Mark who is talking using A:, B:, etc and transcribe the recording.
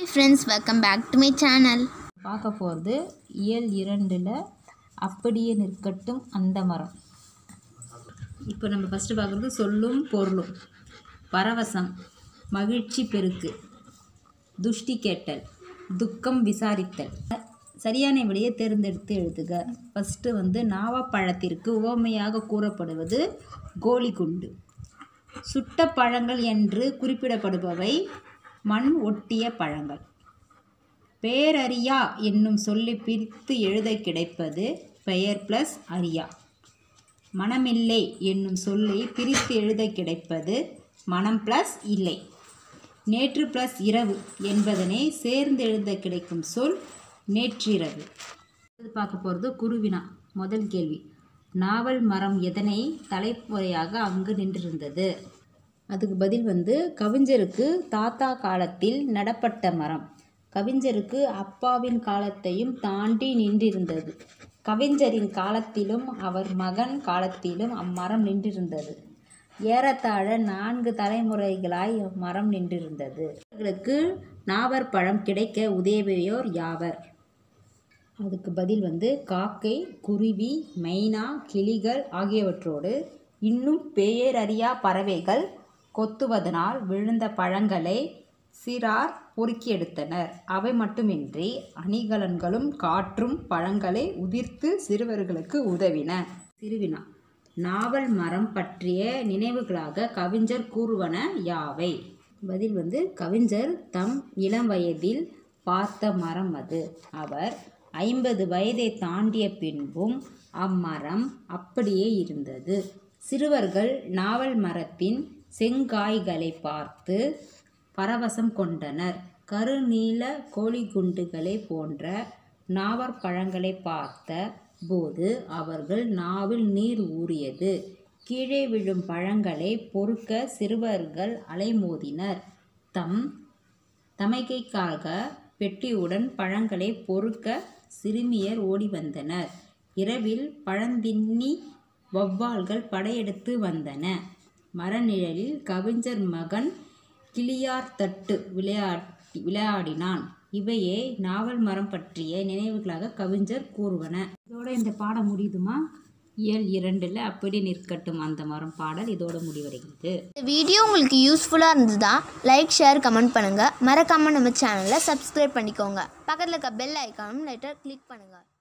A: friends welcome back to my channel
B: பார்க்க போகிறது இயல் இரண்டில் அப்படியே நிற்கட்டும் அந்த மரம் இப்போ நம்ம ஃபஸ்ட்டு பார்க்குறது சொல்லும் பொருளும் பரவசம் மகிழ்ச்சி பெருக்கு துஷ்டி கேட்டல் துக்கம் விசாரித்தல் சரியான விடையை தேர்ந்தெடுத்து எழுதுக ஃபஸ்ட்டு வந்து நாவப்பழத்திற்கு உவமையாக கூறப்படுவது கோலிகுண்டு சுட்ட பழங்கள் என்று குறிப்பிடப்படுபவை மண் ஒட்டிய பழங்கள் பேரறியா என்னும் சொல்லி பிரித்து எழுத கிடைப்பது பெயர் ப்ளஸ் அரியா மனமில்லை என்னும் சொல்லை பிரித்து எழுத கிடைப்பது மனம் ப்ளஸ் இல்லை நேற்று ப்ளஸ் இரவு என்பதனை சேர்ந்து எழுத கிடைக்கும் சொல் நேற்றிரவு இது பார்க்க போகிறது குருவினா முதல் கேள்வி நாவல் மரம் எதனை தலைப்புறையாக அங்கு நின்றிருந்தது அதுக்கு பதில் வந்து கவிஞருக்கு தாத்தா காலத்தில் நடப்பட்ட மரம் கவிஞருக்கு அப்பாவின் காலத்தையும் தாண்டி நின்றிருந்தது கவிஞரின் காலத்திலும் அவர் மகன் காலத்திலும் அம்மரம் நின்றிருந்தது ஏறத்தாழ நான்கு தலைமுறைகளாய் மரம் நின்றிருந்தது இவர்களுக்கு நாவற்பழம் கிடைக்க உதவியோர் யாவர் அதுக்கு பதில் வந்து காக்கை குருவி மைனா கிளிகள் ஆகியவற்றோடு இன்னும் பெயரறியா பறவைகள் கொத்துவதனால் விழுந்த பழங்களை சிறார் பொறுக்கி எடுத்தனர் அவை மட்டுமின்றி அணிகலன்களும் காற்றும் பழங்களை உதிர்த்து சிறுவர்களுக்கு உதவின சிறுவினா நாவல் மரம் பற்றிய நினைவுகளாக கவிஞர் கூறுவன யாவை பதில் வந்து கவிஞர் தம் இளம் வயதில் பார்த்த மரம் அது அவர் ஐம்பது வயதை தாண்டிய பின்பும் அம்மரம் அப்படியே இருந்தது சிறுவர்கள் நாவல் மரத்தின் செங்காய்களை பார்த்து பரவசம் கொண்டனர் கருநீல கோழிக்குண்டுகளை போன்ற நாவற்பழங்களை பார்த்த போது அவர்கள் நாவில் நீர் ஊறியது கீழே விழும் பழங்களை பொறுக்க சிறுவர்கள் அலைமோதினர் தம் தமைக்கைக்காக பெட்டியுடன் பழங்களை பொறுக்க சிறுமியர் ஓடி வந்தனர் இரவில் பழந்தின்னி வௌவால்கள் படையெடுத்து வந்தன மரநிழலில் கவிஞர் மகன் கிளியார்த்தட்டு விளையாடி விளையாடினான் இவையே நாவல் மரம் பற்றிய நினைவுகளாக கவிஞர் கூறுவன இதோட இந்த பாடம் முடியுதுமா இயல் இரண்டில் அப்படி நிற்கட்டும் அந்த மரம் பாடல் இதோட முடிவடைகிறது
A: இந்த வீடியோ உங்களுக்கு யூஸ்ஃபுல்லாக இருந்ததா லைக் ஷேர் கமெண்ட் பண்ணுங்கள் மறக்காமல் நம்ம சேனலை சப்ஸ்கிரைப் பண்ணிக்கோங்க பக்கத்தில் இருக்க பெல் ஐக்கானும் லைட்டாக கிளிக் பண்ணுங்கள்